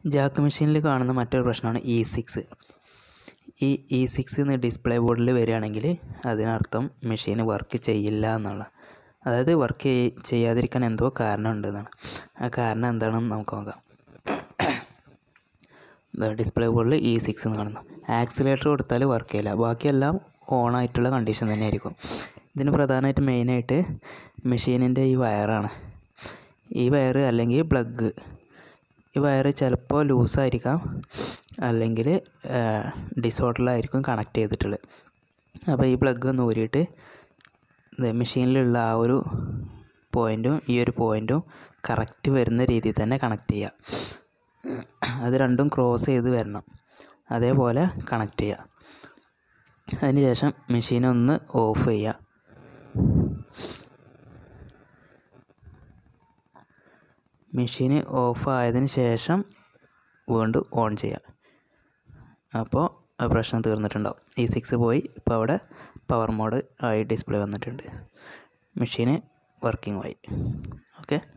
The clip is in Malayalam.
ജാക്ക് മെഷീനിൽ കാണുന്ന മറ്റൊരു പ്രശ്നമാണ് ഇ സിക്സ് ഈ ഇ സിക്സ് എന്ന് ഡിസ്പ്ലേ ബോർഡിൽ വരികയാണെങ്കിൽ അതിനർത്ഥം മെഷീൻ വർക്ക് ചെയ്യില്ല എന്നുള്ള അതായത് വർക്ക് ചെയ്യാതിരിക്കാൻ എന്തോ കാരണം ഉണ്ടെന്നാണ് ആ കാരണം എന്താണെന്ന് നമുക്ക് നോക്കാം ഡിസ്പ്ലേ ബോർഡിൽ ഇ സിക്സ് എന്ന് കാണുന്നു ആക്സിലേറ്റർ കൊടുത്താൽ വർക്ക് ചെയ്യില്ല ബാക്കിയെല്ലാം ഓൺ ആയിട്ടുള്ള കണ്ടീഷൻ തന്നെയായിരിക്കും ഇതിന് പ്രധാനമായിട്ട് മെയിനായിട്ട് മെഷീനിൻ്റെ ഈ വയറാണ് ഈ വയറ് അല്ലെങ്കിൽ പ്ലഗ് ഈ വയറ് ചിലപ്പോൾ ലൂസായിരിക്കാം അല്ലെങ്കിൽ ഡിസോർഡറിലായിരിക്കും കണക്ട് ചെയ്തിട്ടുള്ളത് അപ്പോൾ ഈ പ്ലഗ് ഒന്ന് ഊരിയിട്ട് മെഷീനിലുള്ള ആ ഒരു പോയിൻറ്റും ഈ ഒരു പോയിൻറ്റും കറക്റ്റ് വരുന്ന രീതിയിൽ തന്നെ കണക്ട് ചെയ്യുക അത് രണ്ടും ക്രോസ് ചെയ്ത് വരണം അതേപോലെ കണക്ട് ചെയ്യുക അതിനുശേഷം മെഷീൻ ഒന്ന് ഓഫ് ചെയ്യുക മെഷീൻ ഓഫ് ആയതിന് ശേഷം വീണ്ടും ഓൺ ചെയ്യുക അപ്പോൾ ആ പ്രശ്നം തീർന്നിട്ടുണ്ടാവും ഈ സിക്സ് പോയി ഇപ്പോൾ അവിടെ പവർ മോഡ് ആയി ഡിസ്പ്ലേ വന്നിട്ടുണ്ട് മെഷീന് വർക്കിംഗ് ആയി ഓക്കെ